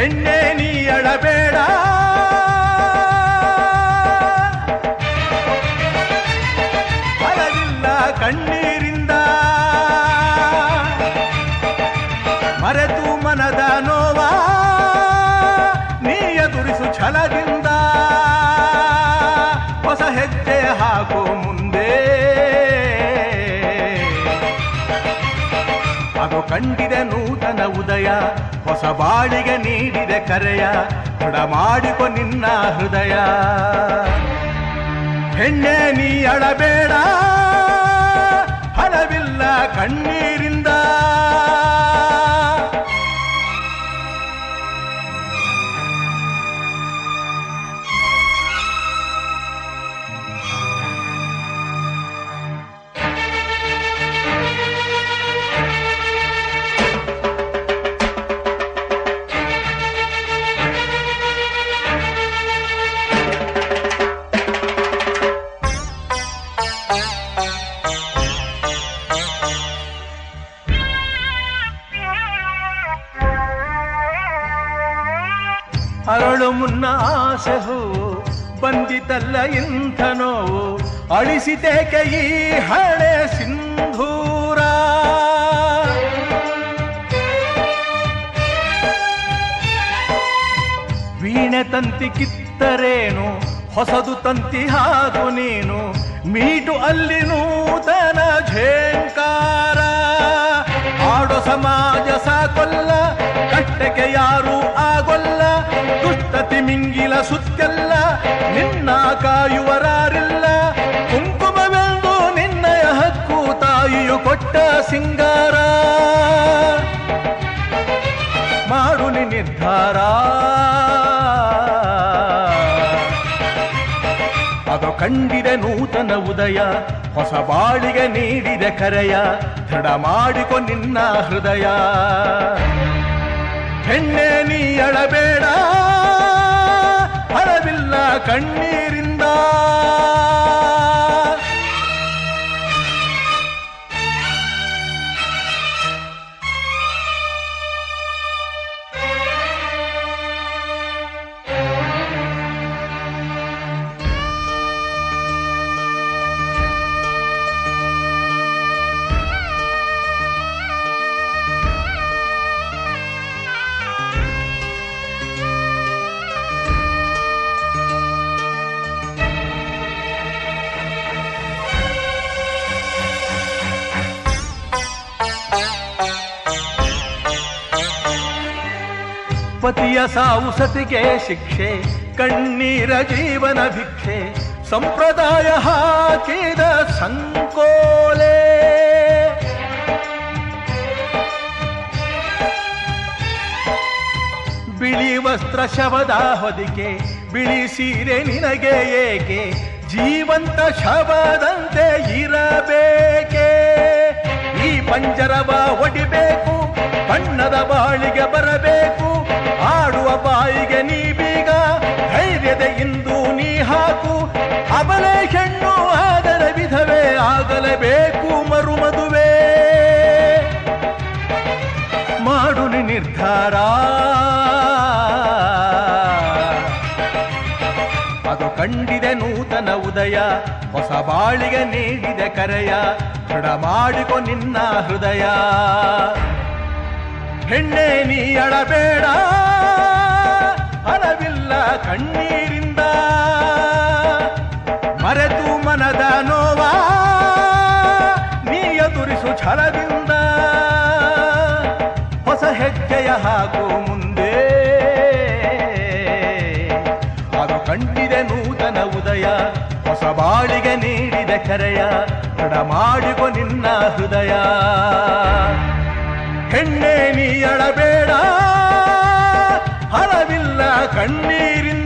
ಹೆಣ್ಣೆ ನೀ ಅಳಬೇಡ ಫಲವಿಲ್ಲ ಕಣ್ಣೀರಿಂದ ಮರೆತು ಮನದ ನೋವ ನೀ ಎದುರಿಸು ಛಲದಿಂದ ಹೊಸ ಹೆಜ್ಜೆ ಹಾಕು ಮುಂದೆ ಅದು ಕಂಡಿದೆ ನೂತನ ಉದಯ ಹೊಸ ಬಾಳಿಗೆ ನೀಡಿದೆ ಕರೆಯ ದೃಢ ಮಾಡಿಕೊ ನಿನ್ನ ಹೃದಯ ಹೆಣ್ಣೆ ನೀ ಅಳಬೇಡ ಫಲವಿಲ್ಲ ಕಣ್ಣೀರಿಂದ ಅರಳು ಮುನ್ನ ಆಸೆ ಹೂವು ಬಂದಿತಲ್ಲ ಇಂಥ ನೋವು ಅಳಿಸಿತೇಕೆ ಈ ಹಳೆ ಸಿಂಧೂರ ವೀಣೆ ತಂತಿ ಕಿತ್ತರೇನು ಹೊಸದು ತಂತಿ ಹಾದು ನೀನು ಮೀಟು ಅಲ್ಲಿ ನೂತನ ಝೇಂಕಾರ ಆಡೋ ಸಮಾಜ ಸಾಕೊಲ್ಲ ಕಟ್ಟಕ್ಕೆ ಯಾರು ಆಗೊಲ್ಲ ದುಷ್ಟತಿ ಮಿಂಗಿಲ ಸುತ್ತೆಲ್ಲ ನಿನ್ನ ಕಾಯುವರಾರಿಲ್ಲ ಕುಂಕುಮವೆಂದು ನಿನ್ನಯ ಹಕ್ಕು ತಾಯಿಯು ಕೊಟ್ಟ ಸಿಂಗಾರ ಮಾಡು ನಿ ನಿರ್ಧಾರ ಅದು ಕಂಡಿದೆ ನೂತನ ಉದಯ ಹೊಸ ಬಾಳಿಗೆ ನೀಡಿದೆ ಕರೆಯ ದೃಢ ಮಾಡಿಕೊ ನಿನ್ನ ಹೃದಯ ಹೆಣ್ಣೆ ನೀ ಅಳಬೇಡ ಹರವಿಲ್ಲ ಕಣ್ಣೀರಿಂದ ಪತಿಯ ಸಾವು ಸತಿಗೆ ಶಿಕ್ಷೆ ಕಣ್ಣೀರ ಜೀವನ ಭಿಕ್ಷೆ ಸಂಪ್ರದಾಯ ಹಾಕಿದ ಸಂಕೋಲೆ ಬಿಳಿ ವಸ್ತ್ರ ಶವದ ಹೊದಿಕೆ ಬಿಳಿ ಸೀರೆ ನಿನಗೆ ಏಕೆ ಜೀವಂತ ಶವದಂತೆ ಇರಬೇಕೆ ಈ ಪಂಜರವ ಒಡಿಬೇಕು ಬಣ್ಣದ ಬಾಳಿಗೆ ಬರಬೇಕು ಆಡುವ ಬಾಯಿಗೆ ನೀ ಬೀಗ ಧೈರ್ಯದ ಇಂದು ನೀ ಹಾಕು ಅಬಲೆ ಹೆಣ್ಣು ಆದರೆ ವಿಧವೇ ಆಗಲೇಬೇಕು ಮರುಮದುವೆ ಮಾಡು ನಿ ನಿರ್ಧಾರ ಅದು ಕಂಡಿದೆ ನೂತನ ಉದಯ ಹೊಸ ಬಾಳಿಗೆ ನೀಡಿದೆ ಕರೆಯ ದೃಢ ಮಾಡಿಕೊ ನಿನ್ನ ಹೃದಯ ಹೆಣ್ಣೆ ನೀ ಅಳಬೇಡ ಹಣವಿಲ್ಲ ಕಣ್ಣೀರಿಂದ ಮರೆತು ಮನದ ನೋವ ನೀ ಎದುರಿಸು ಛಲದಿಂದ ಹೊಸ ಹೆಜ್ಜೆಯ ಹಾಕು ಮುಂದೆ ಅದು ಕಂಡಿದೆ ನೂತನ ಉದಯ ಹೊಸ ಬಾಳಿಗೆ ನೀಡಿದೆ ಕರೆಯ ದೃಢ ಮಾಡಿಕೊ ನಿನ್ನ ಹೃದಯ ಹೆಣ್ಣೆ ನೀ ಅಳಬೇಡ ಹಲವಿಲ್ಲ ಕಣ್ಣೀರಿಂದ